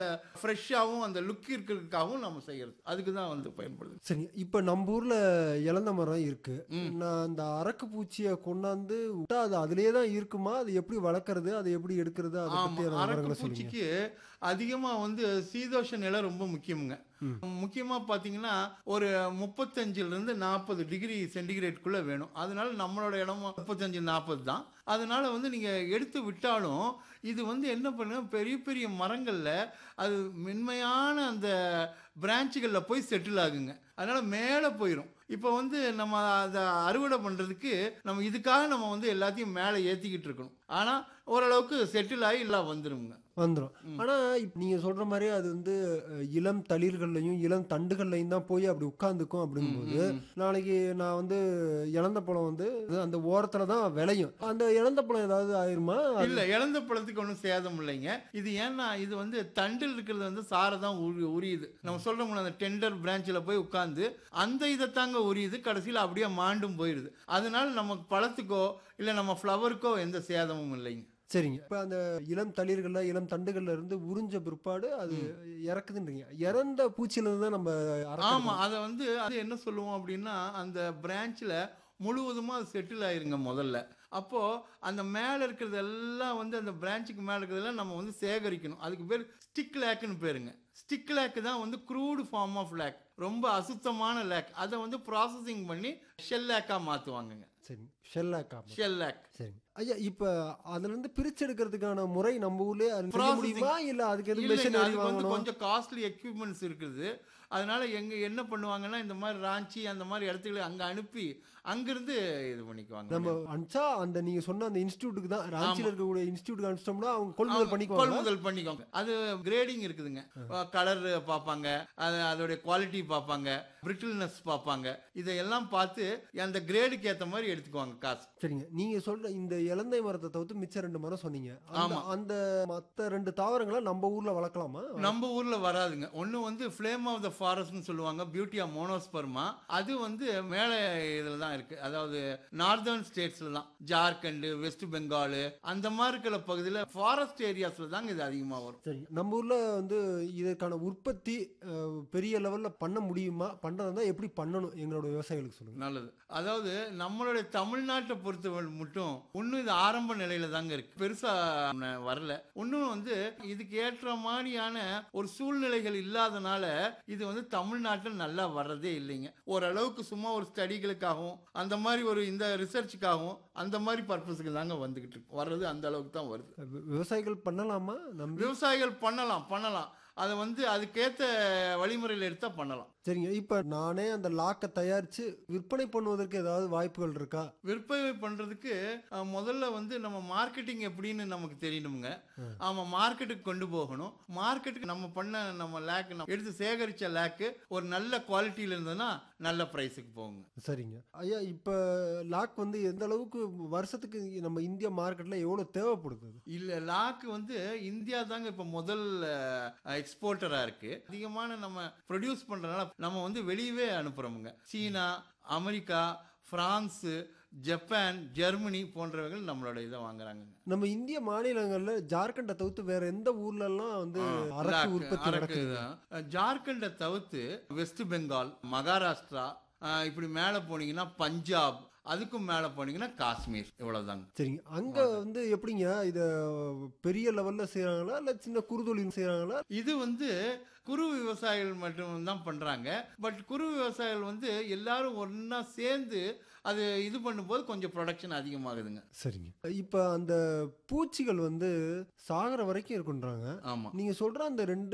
ஃப்ரெஷ்ஷாகவும் அந்த லுக் இருக்கிறதுக்காகவும் நம்ம செய்யறது அதுக்கு தான் வந்து பயன்படுது சரி இப்ப நம்ம ஊர்ல இளந்த மரம் இருக்கு நான் அந்த அரக்கு பூச்சியை கொண்டாந்து விட்டா அது அதுலயே தான் இருக்குமா அது எப்படி வளர்க்கறது அதை எப்படி எடுக்கிறது அதை பத்தி ஆமா அரக்கு விவரங்களை சொல்லுங்க பூச்சிக்கு அதிகமா வந்து சீதோஷ நிலை ரொம்ப முக்கியமுங்க முக்கியமா பாத்தீங்கன்னா ஒரு முப்பத்தஞ்சுல இருந்து நாற்பது டிகிரி சென்டிகிரேட்குள்ள வேணும் அதனால நம்மளோட இடம் முப்பத்தஞ்சு நாற்பது தான் அதனால வந்து நீங்க எடுத்து விட்டாலும் இது வந்து என்ன பண்ணுங்க பெரிய பெரிய மரங்கள்ல அது மென்மையான அந்த பிரான்ச்சுகளில் போய் செட்டில் ஆகுங்க அதனால மேலே போயிடும் இப்போ வந்து நம்ம அதை அறுவடை பண்ணுறதுக்கு நம்ம இதுக்காக நம்ம வந்து எல்லாத்தையும் மேலே ஏற்றிக்கிட்டு இருக்கணும் ஆனால் ஓரளவுக்கு செட்டில் ஆகி எல்லாம் வந்துருங்க வந்துடும் ஆனா இப்ப நீங்க சொல்ற மாதிரி அது வந்து அஹ், இளம் தளிர்கள்லையும் இளம் தண்டுகள்லையும் தான் போய் அப்படி உட்கார்ந்துக்கும் அப்படிங்கும்போது நாளைக்கு நான் வந்து இழந்த பழம் வந்து அந்த ஓரத்துல தான் விளையும் அந்த இழந்த பழம் ஏதாவது ஆயிருமா இல்லை இழந்த பழத்துக்கு ஒன்றும் சேதம் இல்லைங்க இது ஏன்னா இது வந்து தண்டில் இருக்கிறது வந்து சாரை தான் உரி உரியுது நம்ம சொல்கிறோம்ல அந்த டெண்டர் பிரான்ச்சில் போய் உட்காந்து அந்த இதை தாங்க உரியுது கடைசியில் அப்படியே மாண்டும் போயிடுது அதனால நமக்கு பழத்துக்கோ இல்லை நம்ம ஃப்ளவருக்கோ எந்த சேதமும் இல்லைங்க சரிங்க இப்ப அந்த இளம் தளிர்கள்ல இளம் தண்டுகள்ல இருந்து உறிஞ்ச பிற்பாடு அது இறக்குதுன்றீங்க இறந்த பூச்சியில இருந்து தான் நம்ம அறக்கறது. ஆமா அதை வந்து அது என்ன சொல்லுவோம் அப்படின்னா அந்த பிரான்ச்சில் முழுவதுமா அது செட்டில் ஆயிருங்க முதல்ல அப்போ அந்த மேலே இருக்கிறது எல்லாம் வந்து அந்த பிரான்ச்சுக்கு மேலே இருக்கிறதெல்லாம் நம்ம வந்து சேகரிக்கணும் அதுக்கு பேர் ஸ்டிக் லேக்குன்னு பேருங்க ஸ்டிக் லேக்கு தான் வந்து க்ரூடு ஃபார்ம் ஆஃப் லேக் ரொம்ப அசுத்தமான லேக் அதை வந்து ப்ராசஸிங் பண்ணி ஷெல் லேக்காக மாற்றுவாங்கங்க சரி ஷெல்லாக்காம ஷெல் லேக் சரி ஐயா இப்ப அதுல இருந்து பிரிச்சு எடுக்கிறதுக்கான முறை நம்ம ஊர்லயே அது செய்ய Processing. முடியுமா இல்ல அதுக்கு எதுவும் இல்லைங்க மிஷினரி அதுக்கு வந்து வாங்கணும் கொஞ்சம் காஸ்ட்லி எக்யூப்மெண்ட்ஸ் இருக்குது அதனால எங்க என்ன பண்ணுவாங்கன்னா இந்த மாதிரி ராஞ்சி அந்த மாதிரி இடத்துக்கு அங்க அனுப்பி அங்கிருந்து இது பண்ணிக்குவாங்க நம்ம அனுப்பிச்சா அந்த நீங்க சொன்ன அந்த இன்ஸ்டியூட்டுக்கு தான் ராஞ்சியில் இருக்கக்கூடிய இன்ஸ்டியூட்டுக்கு அனுப்பிச்சோம்னா அவங்க கொள்முதல் அவங்க பண்ணிக்குவாங்க கொள்முதல் பண்ணிக்கோங்க அது கிரேடிங் இருக்குதுங்க கலர் பார்ப்பாங்க அது அதோடைய குவாலிட்டி பார்ப்பாங்க பிரிட்டில்னஸ் பார்ப்பாங்க இதையெல்லாம் பார்த்து அந்த கிரேடுக்கு ஏற்ற மாதிரி எடுத்துக்குவாங்க காசு சரிங்க நீங்க சொல்ற இந்த இலந்தை மரத்தை தவிர்த்து மிச்ச ரெண்டு மரம் சொன்னீங்க அந்த- ஆமா. அந்த மத்த ரெண்டு தாவரங்களை நம்ம ஊர்ல வளர்க்கலாமா நம்ம ஊர்ல வராதுங்க ஒன்று வந்து ஃப்ளேம் ஆஃப் த ஃபாரஸ்ட்னு சொல்லுவாங்க பியூட்டி ஆஃப் மோனோஸ்பர்மா அது வந்து மேலே இதில் தான் இருக்கு அதாவது நார்தர்ன் ஸ்டேட்ஸ்ல தான் ஜார்க்கண்ட் வெஸ்ட் பெங்கால் அந்த மாதிரி இருக்கிற பகுதியில் ஃபாரஸ்ட் ஏரியாஸ்ல தாங்க இது அதிகமாக வரும் சரி நம்ம ஊர்ல வந்து இதற்கான உற்பத்தி அஹ், பெரிய லெவல்ல பண்ண முடியுமா பண்றதா எப்படி பண்ணணும் எங்களோட விவசாயிகளுக்கு சொல்லுங்க நல்லது அதாவது நம்மளுடைய தமிழ்நாட்டை பொறுத்தவரை மட்டும் இன்னும் இது ஆரம்ப நிலையில தாங்க இருக்கு பெருசா ந- வரல இன்னும் வந்து இதுக்கு ஏற்ற மாதிரியான ஒரு சூழ்நிலைகள் இல்லாதனால இது வந்து தமிழ்நாட்டில் நல்லா வர்றதே இல்லைங்க ஓரளவுக்கு சும்மா ஒரு ஸ்டடிகளுக்காகவும் அந்த மாதிரி ஒரு இந்த ரிசர்ச்சுக்காகவும் அந்த மாதிரி பர்பஸுக்கு தாங்க வந்துகிட்டு இருக்கு வர்றது அந்த அளவுக்கு தான் வருது வி- விவசாயிகள் பண்ணலாமா நம்பி விவசாயிகள் பண்ணலாம் பண்ணலாம் அதை வந்து அதுக்கேற்ற வழிமுறையில் எடுத்தால் பண்ணலாம் சரிங்க இப்ப நானே அந்த லாக்கை தயாரிச்சு விற்பனை பண்ணுவதற்கு ஏதாவது வாய்ப்புகள் இருக்கா விற்பனை பண்றதுக்கு அஹ், முதல்ல வந்து நம்ம மார்க்கெட்டிங் எப்படின்னு நமக்கு தெரியணுங்க ஆமா மார்க்கெட்டுக்கு கொண்டு போகணும் மார்க்கெட்டுக்கு நம்ம பண்ண நம்ம லேக் நம்ம எடுத்து சேகரிச்ச லேக்கு ஒரு நல்ல குவாலிட்டியில இருந்ததுன்னா நல்ல பிரைஸுக்கு போகுங்க சரிங்க ஐயா இப்ப லாக் வந்து எந்த அளவுக்கு வருஷத்துக்கு நம்ம இந்திய மார்க்கெட்ல எவ்வளவு தேவைப்படுது அது? இல்ல லாக்கு வந்து இந்தியா தாங்க இப்ப முதல் எக்ஸ்போர்ட்டரா இருக்கு அதிகமான நம்ம ப்ரொடியூஸ் பண்றதுனால நம்ம வந்து வெளியவே அனுப்புறோமுங்க சீனா அமெரிக்கா பிரான்ஸ் ஜப்பான் ஜெர்மனி போன்றவர்கள் நம்மளோட இதை வாங்குறாங்க நம்ம இந்திய மாநிலங்கள்ல ஜார்க்கண்டை தவிர்த்து வேற எந்த ஊர்ல எல்லாம் வந்து அரக்கு லாக்கு, உற்பத்தி அரக்கு நடக்குது தான். ஜார்க்கண்டை தவிர்த்து வெஸ்ட் பெங்கால் மகாராஷ்டிரா அஹ், இப்படி மேலே போனீங்கன்னா பஞ்சாப் அதுக்கும் மேலே போனீங்கன்னா காஷ்மீர் இவ்வளவுதாங்க சரிங்க அங்க வந்து எப்படிங்க இத பெரிய லெவல்ல செய்யறாங்களா இல்ல சின்ன குறுதொழில் செய்யறாங்களா இது வந்து குறு விவசாயிகள் மட்டும் தான் பண்றாங்க பட் குறு விவசாயிகள் வந்து எல்லாரும் ஒண்ணா சேர்ந்து அது இது பண்ணும்போது கொஞ்சம் ப்ரொடக்ஷன் அதிகமாகுதுங்க சரிங்க இப்ப அந்த பூச்சிகள் வந்து சாகர வரைக்கும் இருக்குன்றாங்க ஆமா நீங்க சொல்ற அந்த ரெண்டு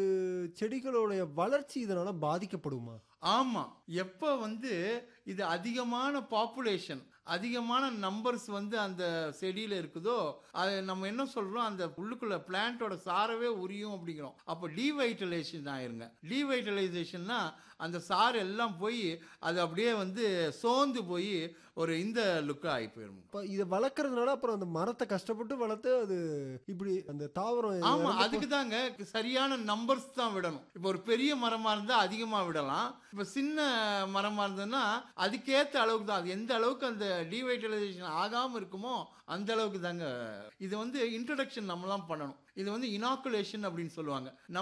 செடிகளுடைய வளர்ச்சி இதனால பாதிக்கப்படுமா ஆமா எப்ப வந்து இது அதிகமான பாப்புலேஷன் அதிகமான நம்பர்ஸ் வந்து அந்த செடியில இருக்குதோ அது நம்ம என்ன சொல்றோம் அந்த உள்ளுக்குள்ள பிளான்ட்டோட சாரவே உரியும் அப்படிங்கிறோம் அப்போ டீவைட்டலைசேஷன் ஆயிருங்க டீவைட்டலைசேஷன்னா அந்த சாறு எல்லாம் போய் அது அப்படியே வந்து சோர்ந்து போய் ஒரு இந்த லுக்கு ஆகி போயிடும் இப்ப இதை வளர்க்கறதுனால அப்புறம் அந்த மரத்தை கஷ்டப்பட்டு வளர்த்து அது இப்படி அந்த தாவரம் ஆமா இறந்து அதுக்கு தாங்க சரியான நம்பர்ஸ் தான் விடணும் இப்போ ஒரு பெரிய மரமா இருந்தா அதிகமா விடலாம் இப்போ சின்ன மரமா இருந்ததுன்னா அதுக்கேத்த அளவுக்கு தான் அது எந்த அளவுக்கு அந்த டிவைட்டலைசேஷன் ஆகாமல் இருக்குமோ அந்த அளவுக்கு தாங்க இது வந்து இன்ட்ரடக்ஷன் நம்மலாம் பண்ணணும் இது வந்து இனாக்குலேஷன் அப்படின்னு சொல்லுவாங்க